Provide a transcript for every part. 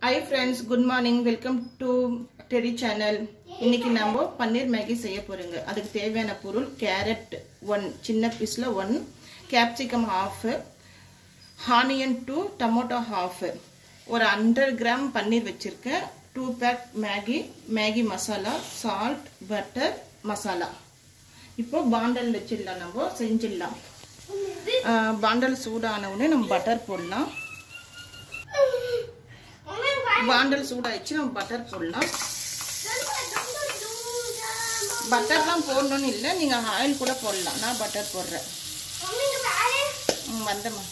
hi friends good morning welcome to டெரி channel இன்னைக்கு நம்ம பன்னீர் மேகி செய்ய போறோங்க அதுக்கு தேவையான பொருள் கேரட் ஒன் சின்ன பீஸில் one capsicum half onion two tomato half ஒரு ஹண்ட்ரட் கிராம் பன்னீர் வச்சுருக்கேன் two pack Maggi Maggi masala salt butter masala இப்போ பாண்டல் வச்சிடலாம் நம்ம செஞ்சிடலாம் ஆஹ் பாண்டல் சூடான உடனே நம்ம பட்டர் போடலாம் பாண்டல் சூடாயிடுச்சு நம்ம பட்டர் போடலாம் பட்டர்லாம் போடணும்னு இல்லை நீங்கள் ஆயில் கூட போடலாம் நான் பட்டர் போடுறேன் ம், வந்தம்மா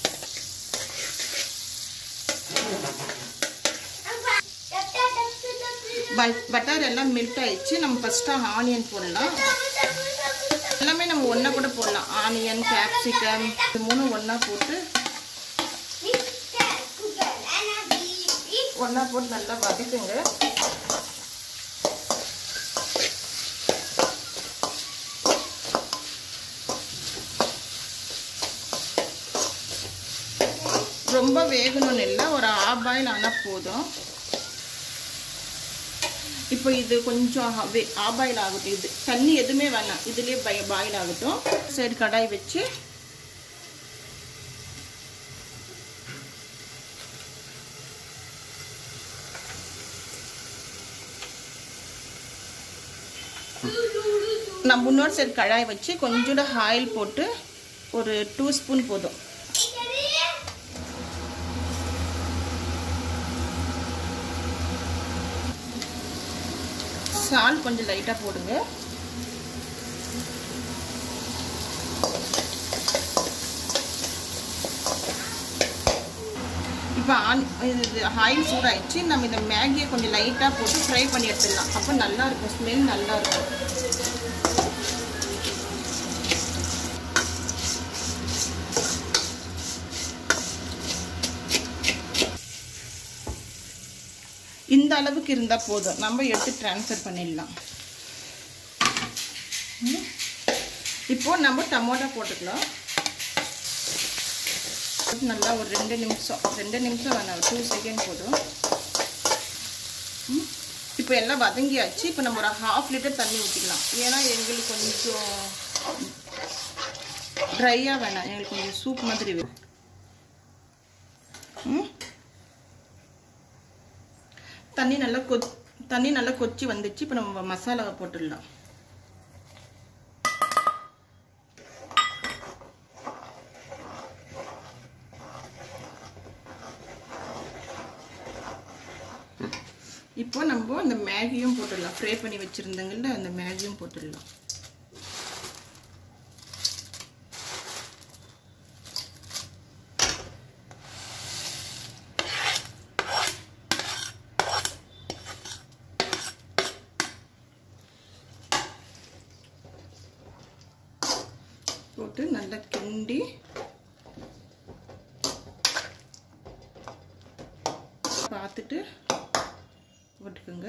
பட்டர் எல்லாம் மெல்ட் ஆயிடுச்சு நம்ம ஃபஸ்ட்டாக ஆனியன் போடலாம் எல்லாமே நம்ம ஒன்றா கூட போடலாம் ஆனியன் கேப்சிகம் இது மூணு ஒன்றா போட்டு ஒன்றா போட்டு நல்லா வதக்குங்க ரொம்ப வேகணும்னு இல்லை ஒரு ஆஃப் பாயில் ஆனால் போதும் இப்போ இது கொஞ்சம் ஆஃப் பாயில் ஆகட்டும் இது தண்ணி எதுவுமே வேணாம் இதுலேயே பய பாயில் ஆகட்டும் சைடு கடாய் வச்சு நம்ம இன்னொரு சைடு கடாய் வச்சு கொஞ்சோண்டு ஆயில் போட்டு ஒரு டூ ஸ்பூன் போதும் சால்ட் கொஞ்சம் லைட்டாக போடுங்க இப்போ ஆன் இது ஆயில் சூடாயிடுச்சு நம்ம இந்த மேகியை கொஞ்சம் லைட்டாக போட்டு ஃப்ரை பண்ணி எடுத்துடலாம் அப்போ நல்லா இருக்கும் ஸ்மெல் நல்லா இருக்கும் இந்த அளவுக்கு இருந்தால் போதும் நம்ம எடுத்து ட்ரான்ஸ்ஃபர் பண்ணிடலாம் இப்போ நம்ம டமோட்டா போட்டுக்கலாம் நல்லா ஒரு ரெண்டு நிமிஷம் ரெண்டு நிமிஷம் வேணாம் டூ செகண்ட் போதும் இப்போ எல்லாம் வதங்கியாச்சு இப்போ நம்ம ஒரு ஹாஃப் லிட்டர் தண்ணி ஊற்றிக்கலாம் ஏன்னா எங்களுக்கு கொஞ்சம் ட்ரையாக வேணாம் எங்களுக்கு கொஞ்சம் சூப் மாதிரி வேணும் ம் தண்ணி நல்லா கொ தண்ணி நல்லா கொச்சி வந்துச்சு இப்போ நம்ம மசாலாவை போட்டுடலாம் இப்போ நம்ம அந்த மேகியும் போட்டுடலாம் ஃப்ரை பண்ணி வச்சுருந்தங்கள்ல அந்த மேகியும் போட்டுடலாம் போட்டு நல்லா கிண்டி பார்த்துட்டு போட்டுக்கோங்க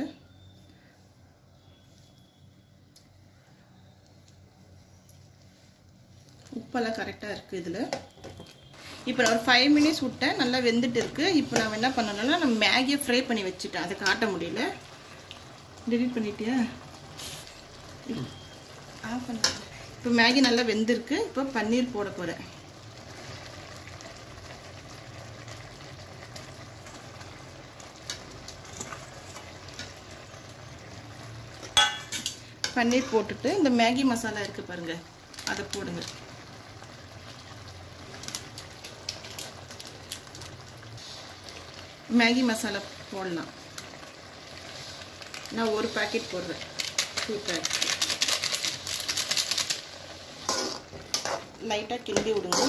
உப்பெல்லாம் கரெக்டாக இருக்குது இதில் இப்போ நான் ஒரு ஃபைவ் மினிட்ஸ் விட்டேன் நல்லா வெந்துட்டு இருக்கு இப்போ நான் என்ன பண்ணணும்னா நான் மேகியை ஃப்ரை பண்ணி வச்சுட்டேன் அதை காட்ட முடியல டெலிட் பண்ணிட்டியா ஆஃப் பண்ண இப்போ மேகி நல்லா வெந்திருக்கு இப்போ பன்னீர் போட போகிறேன் பன்னீர் போட்டுட்டு இந்த மேகி மசாலா இருக்குது பாருங்க அதை போடுங்க மேகி மசாலா போடலாம் நான் ஒரு பாக்கெட் போடுறேன் டூ பேக்கெட் லைட்டாக கிண்டி விடுங்க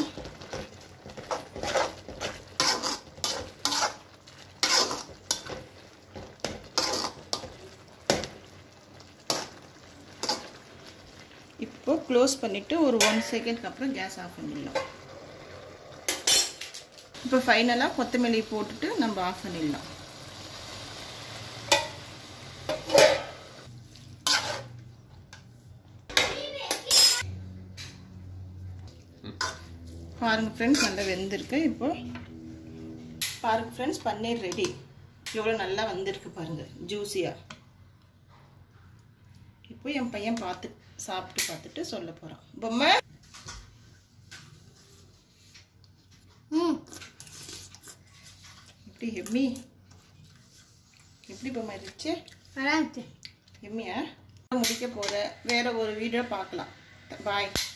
இப்போ க்ளோஸ் பண்ணிவிட்டு ஒரு ஒன் செகண்ட்க்கு அப்புறம் கேஸ் ஆஃப் பண்ணிடலாம் இப்போ ஃபைனலாக கொத்தமல்லி போட்டுட்டு நம்ம ஆஃப் பண்ணிடலாம் பாருங்க ஃப்ரெண்ட்ஸ் நல்லா வெந்திருக்கு இப்போ பாருங்க ஃப்ரெண்ட்ஸ் பன்னீர் ரெடி எவ்வளோ நல்லா வந்திருக்கு பாருங்க ஜூஸியாக இப்போ என் பையன் பார்த்து சாப்பிட்டு பார்த்துட்டு சொல்ல போகிறான் பொம்மை ம் எப்படி எம்மி எப்படி பொம்மை இருந்துச்சு நல்லா இருந்துச்சு எம்மியா முடிக்க போகிற வேற ஒரு வீடியோ பார்க்கலாம் பாய்